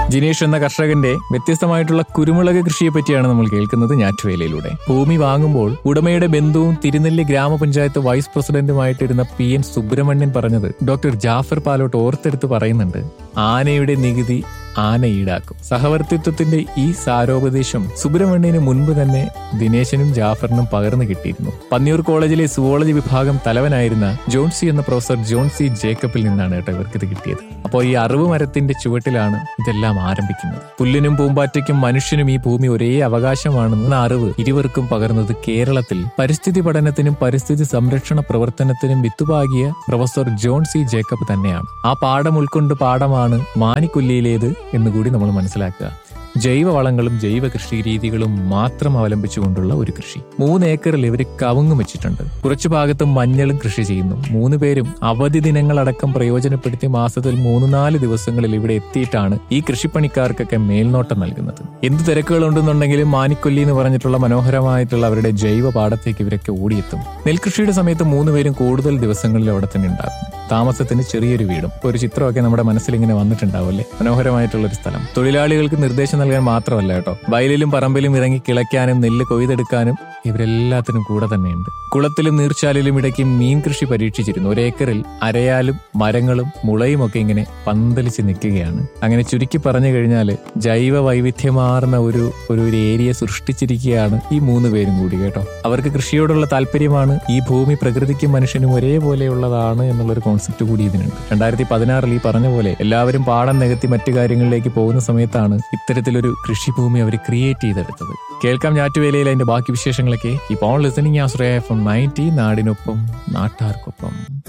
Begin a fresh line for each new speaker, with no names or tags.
ജിനേഷ് എന്ന കർഷകന്റെ വ്യത്യസ്തമായിട്ടുള്ള കുരുമുളക് കൃഷിയെ പറ്റിയാണ് നമ്മൾ കേൾക്കുന്നത് ഞാറ്റുവേലയിലൂടെ ഭൂമി വാങ്ങുമ്പോൾ ഉടമയുടെ ബന്ധുവും തിരുനെല്ലി ഗ്രാമപഞ്ചായത്ത് വൈസ് പ്രസിഡന്റുമായിട്ടിരുന്ന പി എൻ സുബ്രഹ്മണ്യൻ പറഞ്ഞത് ഡോക്ടർ ജാഫർ പാലോട്ട് ഓർത്തെടുത്ത് പറയുന്നുണ്ട് ആനയുടെ നികുതി ആന ഈടാക്കും സഹവർത്തിത്വത്തിന്റെ ഈ സാരോപദേശം സുബ്രഹ്മണ്യന് മുൻപ് തന്നെ ദിനേശനും ജാഫറിനും പകർന്നു കിട്ടിയിരുന്നു പന്നിയൂർ കോളേജിലെ സുവോളജി വിഭാഗം തലവനായിരുന്ന ജോൺസി എന്ന പ്രൊഫസർ ജോൺ സി ജേക്കബിൽ നിന്നാണ് കേട്ടോ ഇവർക്ക് ഇത് കിട്ടിയത് അപ്പോൾ ഈ അറിവ് മരത്തിന്റെ ചുവട്ടിലാണ് ഇതെല്ലാം ആരംഭിക്കുന്നത് പുല്ലിനും പൂമ്പാറ്റയ്ക്കും മനുഷ്യനും ഈ ഭൂമി ഒരേ അവകാശമാണെന്ന അറിവ് ഇരുവർക്കും പകർന്നത് കേരളത്തിൽ പരിസ്ഥിതി പഠനത്തിനും പരിസ്ഥിതി സംരക്ഷണ പ്രവർത്തനത്തിനും വിത്തുപാകിയ പ്രൊഫസർ ജോൺ സി ജേക്കബ് തന്നെയാണ് ആ പാഠം ഉൾക്കൊണ്ട് പാഠമാണ് മാനിക്കൊല്ലിയിലേത് എന്നുകൂടി നമ്മൾ മനസ്സിലാക്കുക ജൈവവളങ്ങളും ജൈവ കൃഷി രീതികളും മാത്രം അവലംബിച്ചുകൊണ്ടുള്ള ഒരു കൃഷി മൂന്ന് ഏക്കറിൽ ഇവർ കവുങ്ങും വെച്ചിട്ടുണ്ട് കുറച്ചു ഭാഗത്ത് മഞ്ഞളും കൃഷി ചെയ്യുന്നു മൂന്ന് പേരും അവധി ദിനങ്ങളടക്കം പ്രയോജനപ്പെടുത്തി മാസത്തിൽ മൂന്ന് നാല് ദിവസങ്ങളിൽ ഇവിടെ എത്തിയിട്ടാണ് ഈ കൃഷിപ്പണിക്കാർക്കൊക്കെ മേൽനോട്ടം നൽകുന്നത് എന്ത് തിരക്കുകളുണ്ടെന്നുണ്ടെങ്കിലും മാനിക്കൊല്ലി എന്ന് പറഞ്ഞിട്ടുള്ള മനോഹരമായിട്ടുള്ള അവരുടെ ജൈവ പാടത്തേക്ക് ഇവരൊക്കെ ഓടിയെത്തും നെൽകൃഷിയുടെ സമയത്ത് മൂന്ന് പേരും കൂടുതൽ ദിവസങ്ങളിൽ അവിടെ തന്നെ ഉണ്ടാകും താമസത്തിന് ചെറിയൊരു വീടും ഇപ്പൊ ഒരു ചിത്രമൊക്കെ നമ്മുടെ മനസ്സിൽ ഇങ്ങനെ വന്നിട്ടുണ്ടാവും അല്ലേ മനോഹരമായിട്ടുള്ള ഒരു സ്ഥലം തൊഴിലാളികൾക്ക് നിർദ്ദേശം നൽകാൻ മാത്രമല്ല കേട്ടോ വയലിലും പറമ്പിലും ഇറങ്ങി കിളയ്ക്കാനും നെല്ല് കൊയ്തെടുക്കാനും ഇവരെല്ലാത്തിനും കൂടെ തന്നെയുണ്ട് കുളത്തിലും നീർച്ചാലിലും ഇടയ്ക്ക് മീൻ കൃഷി പരീക്ഷിച്ചിരുന്നു ഒരേക്കറിൽ അരയാലും മരങ്ങളും മുളയും ഒക്കെ ഇങ്ങനെ പന്തലിച്ച് നിൽക്കുകയാണ് അങ്ങനെ ചുരുക്കി പറഞ്ഞു കഴിഞ്ഞാൽ ജൈവ വൈവിധ്യമാർന്ന ഒരു ഒരു ഒരു ഏരിയ സൃഷ്ടിച്ചിരിക്കുകയാണ് ഈ മൂന്ന് പേരും കൂടി കേട്ടോ അവർക്ക് കൃഷിയോടുള്ള താല്പര്യമാണ് ഈ ഭൂമി പ്രകൃതിക്കും മനുഷ്യനും ഒരേപോലെയുള്ളതാണ് എന്നുള്ളൊരു കോൺസെപ്റ്റ് കൂടി ഇതിനുണ്ട് രണ്ടായിരത്തി പതിനാറിൽ ഈ പറഞ്ഞ പോലെ എല്ലാവരും പാടം നികത്തി മറ്റു കാര്യങ്ങളിലേക്ക് പോകുന്ന സമയത്താണ് ഇത്തരത്തിലൊരു കൃഷിഭൂമി അവർ ക്രിയേറ്റ് ചെയ്തെടുത്തത് കേൾക്കാം ഞാറ്റുവേലയിൽ അതിന്റെ ബാക്കി വിശേഷങ്ങളൊക്കെ ഈ പോൺ listening Ashraya F M ninety നാടിനൊപ്പം നാട്ടാർക്കൊപ്പം